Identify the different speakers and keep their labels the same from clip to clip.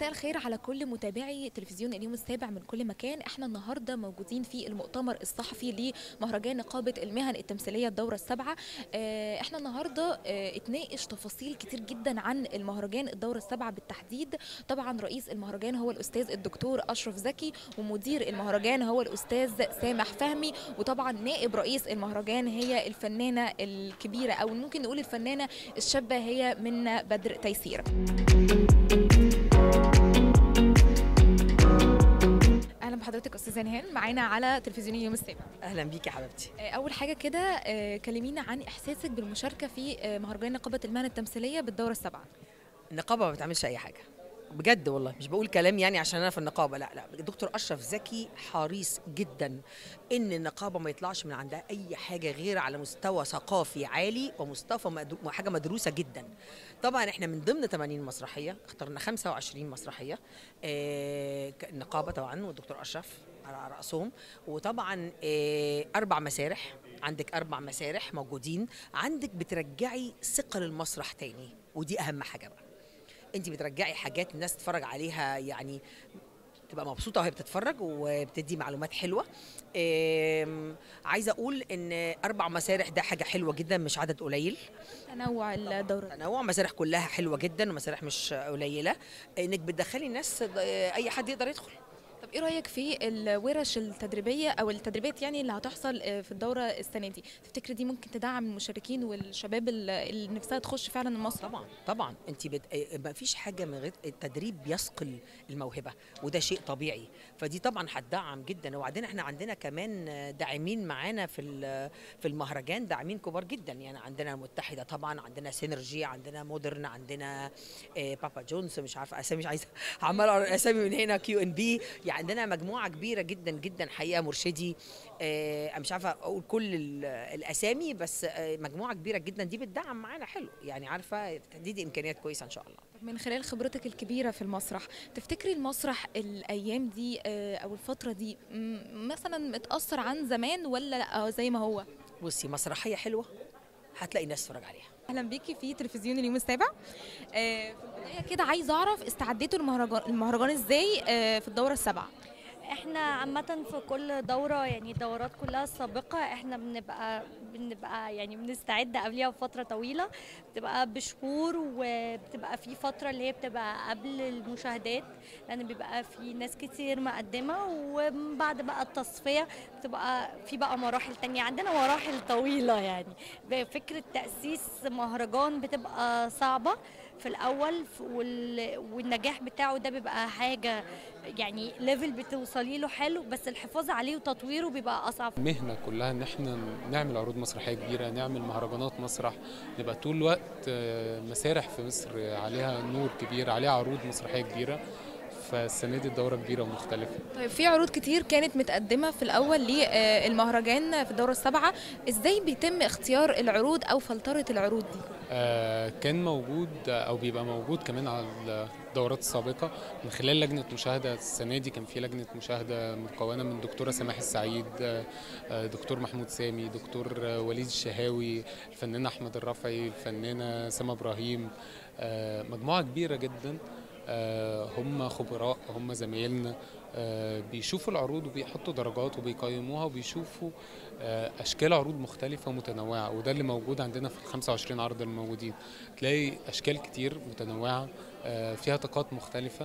Speaker 1: مساء الخير على كل متابعي تلفزيون اليوم السابع من كل مكان احنا النهارده موجودين في المؤتمر الصحفي لمهرجان نقابه المهن التمثيليه الدوره السابعه اه احنا النهارده اه اتناقش تفاصيل كتير جدا عن المهرجان الدوره السابعه بالتحديد طبعا رئيس المهرجان هو الاستاذ الدكتور اشرف زكي ومدير المهرجان هو الاستاذ سامح فهمي وطبعا نائب رئيس المهرجان هي الفنانه الكبيره او ممكن نقول الفنانه الشابه هي من بدر تيسير اهلا بحضرتك استاذه نهان معانا على تلفزيون اليوم السابع
Speaker 2: اهلا بيكي يا حبيبتي
Speaker 1: اول حاجه كده آه، كلمينا عن احساسك بالمشاركه في آه، مهرجان نقابه المهن التمثيليه بالدوره السابعه
Speaker 2: النقابه ما بتعملش اي حاجه بجد والله مش بقول كلام يعني عشان انا في النقابه لا لا دكتور اشرف زكي حريص جدا ان النقابه ما يطلعش من عندها اي حاجه غير على مستوى ثقافي عالي ومستوى مدرو- وحاجه مدروسه جدا طبعا احنا من ضمن 80 مسرحيه اخترنا 25 مسرحيه آه، ك- النقابه طبعا والدكتور اشرف على راسهم وطبعا آه، اربع مسارح عندك اربع مسارح موجودين عندك بترجعي ثقه للمسرح تاني ودي اهم حاجه بقى انت بترجعي حاجات الناس تتفرج عليها يعني تبقى مبسوطه وهي بتتفرج وبتدي معلومات حلوه آم، عايزه اقول ان اربع مسارح ده حاجه حلوه جدا مش عدد قليل
Speaker 1: تنوع الدوره
Speaker 2: تنوع مسارح كلها حلوه جدا ومسارح مش قليله انك بتدخلي الناس اي حد يقدر يدخل
Speaker 1: طب ايه رايك في الورش التدريبيه او التدريبات يعني اللي هتحصل آه، في الدوره السنه دي تفتكري دي ممكن تدعم المشاركين والشباب اللي اللي نفسها تخش فعلا المسرح
Speaker 2: طبعا طبعا انت بت... ما فيش حاجه من غير التدريب بيثقل الموهبه وده شيء طبيعي فدي طبعا هتدعم جدا وبعدين احنا عندنا كمان داعمين معانا في ال- في المهرجان داعمين كبار جدا يعني عندنا المتحده طبعا عندنا سينرجي عندنا مودرن عندنا آه، بابا جونز مش عارفه اسامي مش عايزه عمال اقرا اسامي من هنا كيو ان بي يعني عندنا مجموعه كبيره جدا جدا حقيقه مرشدي آه، أنا مش عارفه اقول كل ال- الاسامي بس آه، مجموعه كبيره جدا دي بتدعم معانا حلو يعني عارفه تحديد امكانيات كويسه ان شاء الله
Speaker 1: طب من خلال خبرتك الكبيره في المسرح تفتكري المسرح الايام دي آه، او الفتره دي م- مثلا متاثر عن زمان ولا لا آه، زي ما هو
Speaker 2: بصي مسرحيه حلوه هتلاقي ناس تتفرج عليها
Speaker 1: اهلا بيكي في تلفزيون اليوم السابع آه، في البدايه كده عايزه اعرف استعديتوا المهرجان المهرجان ازاي آه، في الدوره السابعه
Speaker 3: احنا عامة في كل دورة يعني الدورات كلها السابقة احنا بنبقى بنبقى يعني بنستعد قبلها بفترة طويلة بتبقى بشهور وبتبقى في فترة اللي هي بتبقى قبل المشاهدات لأن بيبقى في ناس كتير مقدمة وبعد بقى التصفية بتبقى في بقى مراحل تانية عندنا مراحل طويلة يعني فكرة تأسيس مهرجان بتبقى صعبة في الأول ف- وال- والنجاح بتاعه ده بيبقى حاجة يعني ليفل بتوصلي له حلو بس الحفاظ عليه وتطويره بيبقى اصعب
Speaker 4: المهنة كلها ان احنا نعمل عروض مسرحية كبيرة نعمل مهرجانات مسرح نبقى طول الوقت آه، مسارح في مصر عليها نور كبير عليها عروض مسرحية كبيرة فالسنة دي الدورة كبيرة ومختلفة
Speaker 1: طيب في عروض كتير كانت متقدمه في الاول للمهرجان في الدوره السابعه ازاي بيتم اختيار العروض او فلتره العروض دي
Speaker 4: آه، كان موجود آه، او بيبقى موجود كمان على الدورات السابقة من خلال لجنة مشاهدة السنة دي كان في لجنة مشاهدة مكونة من دكتورة سماح السعيد آه، آه، دكتور محمود سامي دكتور آه، وليد الشهاوي الفنان أحمد الرفعي الفنانة سما إبراهيم آه، مجموعة كبيرة جدا آه، هم خبراء هم زمايلنا آه، بيشوفوا العروض وبيحطوا درجات وبيقيموها وبيشوفوا آه، اشكال عروض مختلفه متنوعه وده اللي موجود عندنا في ال 25 عرض الموجودين تلاقي اشكال كتير متنوعه آه، فيها طاقات مختلفه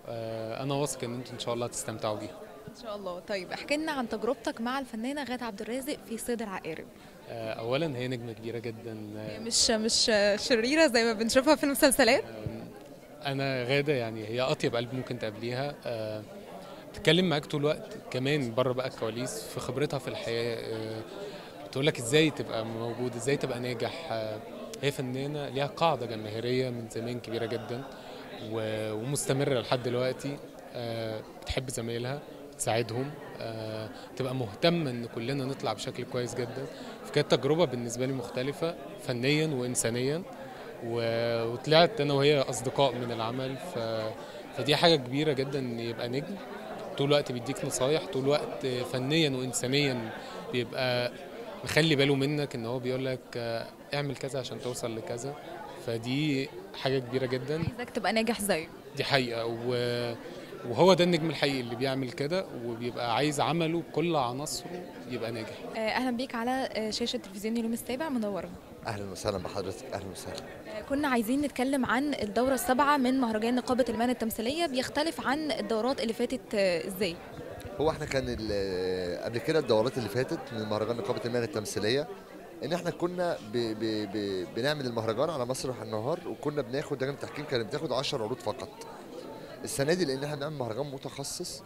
Speaker 4: آه، انا واثق ان انتوا ان شاء الله هتستمتعوا بيها
Speaker 1: ان شاء الله طيب احكي لنا عن تجربتك مع الفنانه غادة عبد الرازق في صيد العقارب
Speaker 4: آه، اولا هي نجمه كبيره جدا آه،
Speaker 1: مش مش شريره زي ما بنشوفها في المسلسلات
Speaker 4: انا غاده يعني هي اطيب قلب ممكن تقابليها آه، تتكلم معاك طول الوقت كمان بره بقى الكواليس في خبرتها في الحياه آه، بتقول لك ازاي تبقى موجود ازاي تبقى ناجح آه، هي فنانه ليها قاعده جماهيريه من زمان كبيره جدا و- ومستمره لحد دلوقتي آه، بتحب زمايلها تساعدهم آه، تبقى مهتمه ان كلنا نطلع بشكل كويس جدا فكانت تجربه بالنسبه لي مختلفه فنيا وانسانيا و- وطلعت انا وهي اصدقاء من العمل ف... فدي حاجه كبيره جدا ان يبقى نجم طول الوقت بيديك نصايح طول الوقت فنيا وانسانيا بيبقى مخلي باله منك ان هو بيقول لك آه، اعمل كذا عشان توصل لكذا فدي حاجه كبيره جدا
Speaker 1: عايزك تبقى ناجح زيه
Speaker 4: دي حقيقه و... وهو ده النجم الحقيقي اللي بيعمل كده وبيبقى عايز عمله بكل عناصره يبقى ناجح
Speaker 1: آه، اهلا بيك على آه، شاشه تلفزيون اليوم السابع منوره
Speaker 5: اهلا وسهلا بحضرتك اهلا وسهلا
Speaker 1: آه، كنا عايزين نتكلم عن الدوره السابعه من مهرجان نقابه المهن التمثيليه بيختلف عن الدورات اللي فاتت آه، ازاي
Speaker 5: هو احنا كان ال- قبل كده الدورات اللي فاتت من مهرجان نقابه المهن التمثيليه ان احنا كنا ب ب ب بنعمل المهرجان على مسرح النهار وكنا بناخد لجنه التحكيم كانت بتاخد 10 عروض فقط السنه دي لان احنا بنعمل مهرجان متخصص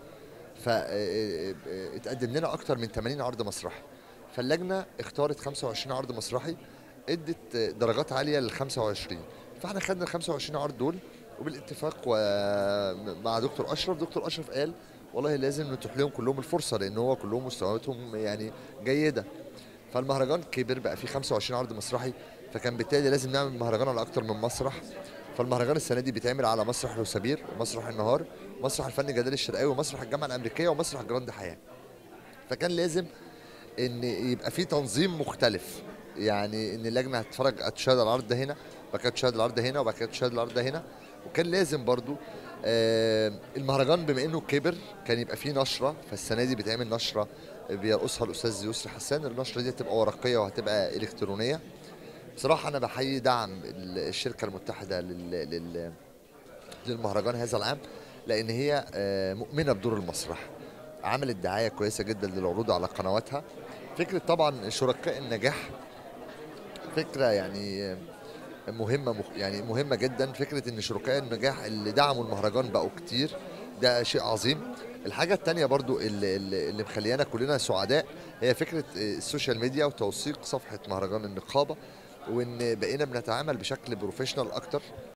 Speaker 5: فاتقدم لنا اكتر من 80 عرض مسرحي فاللجنه اختارت 25 عرض مسرحي ادت درجات عاليه لل 25 فاحنا خدنا ال 25 عرض دول وبالاتفاق و- مع دكتور اشرف دكتور اشرف قال والله لازم نتيح لهم كلهم الفرصه لان هو كلهم مستوياتهم يعني جيده فالمهرجان كبر بقى فيه 25 عرض مسرحي فكان بالتالي لازم نعمل مهرجان على اكتر من مسرح فالمهرجان السنه دي بيتعمل على مسرح لوسابير ومسرح النهار ومسرح الفن جلال الشرقاوي ومسرح الجامعه الامريكيه ومسرح جراند حياه فكان لازم ان يبقى في تنظيم مختلف يعني ان اللجنه هتتفرج هتشاهد العرض ده هنا وبعد كده تشاهد العرض ده هنا وبعد كده تشاهد العرض ده هنا وكان لازم برضو آه المهرجان بما انه كبر كان يبقى فيه نشره فالسنه دي بيتعمل نشره بيرقصها الاستاذ يسري حسان النشره دي هتبقى ورقيه وهتبقى الكترونيه بصراحه انا بحيي دعم الشركه المتحده لل, لل للمهرجان هذا العام لان هي آه، مؤمنه بدور المسرح عملت دعايه كويسه جدا للعروض على قنواتها فكره طبعا شركاء النجاح فكره يعني آه، مهمه مخ- يعني مهمه جدا فكره ان شركاء النجاح اللي دعموا المهرجان بقوا كتير ده شيء عظيم الحاجه التانية برضو اللي, اللي اللي مخليانا كلنا سعداء هي فكره آه، السوشيال ميديا وتوثيق صفحه مهرجان النقابه وان بقينا بنتعامل بشكل بروفيشنال اكتر